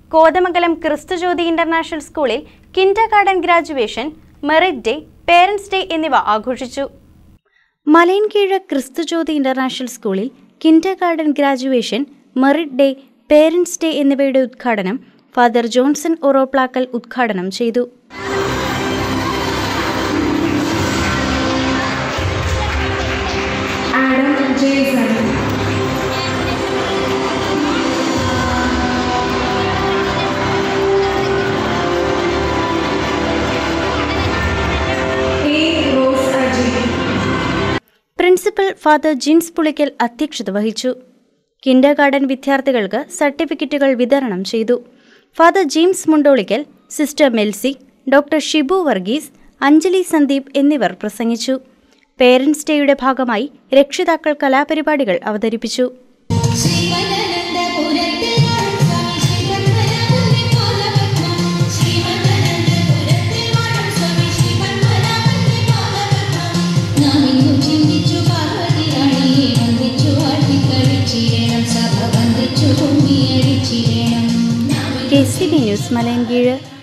Kothamangalam Christujyothi international സ്കൂളിൽ kindergarten graduation merit day parents day എന്നിവ ആഘോഷിച്ചു മലയൻകീഴ് ക്രിസ്തുജ്യോതി ഇന്റർനാഷണൽ സ്കൂളിൽ kindergarten graduation merit day parents day എന്നിവയുടെ ഉദ്ഘാടനം ഫാദർ ജോൺസൺ ഒറോപ്ലാക്കൽ ഉദ്ഘാടനം ചെയ്തു Adam Jason. A. Rose Ajay. Principal father Jins Pulickal അധ്യക്ഷത വഹിച്ചു കിൻഡർ ഗാർഡൻ വിദ്യാർത്ഥികൾക്ക് സർട്ടിഫിക്കറ്റുകൾ വിതരണം ചെയ്തു father James Mundolickal sister Melsy doctor Shibu Varghese Anjali Sandeep എന്നിവർ പ്രസംഗിച്ചു പേരൻസ് ഡേയുടെ ഭാഗമായി രക്ഷിതാക്കൾ കലാപരിപാടികൾ അവതരിപ്പിച്ചു ശ്രീമദനന്ദപുരത്തിൽ വാഴും സ്വാമി ശ്രീപത്മനാഭന്റെ പാദപത്മം. ശ്രീമദനന്ദപുരത്തിൽ വാഴും സ്വാമി ശ്രീപത്മനാഭന്റെ പാദപത്മം. നാം ഇന്നും ചിന്തിച്ചു പാർവതി റാണിയെ വന്ദിച്ചു വാഴ്ത്തിക്കളിച്ചിടണം സഭ വന്ദിച്ചു കുമ്മിയടിച്ചിടണം K C B news Malayinkeezhu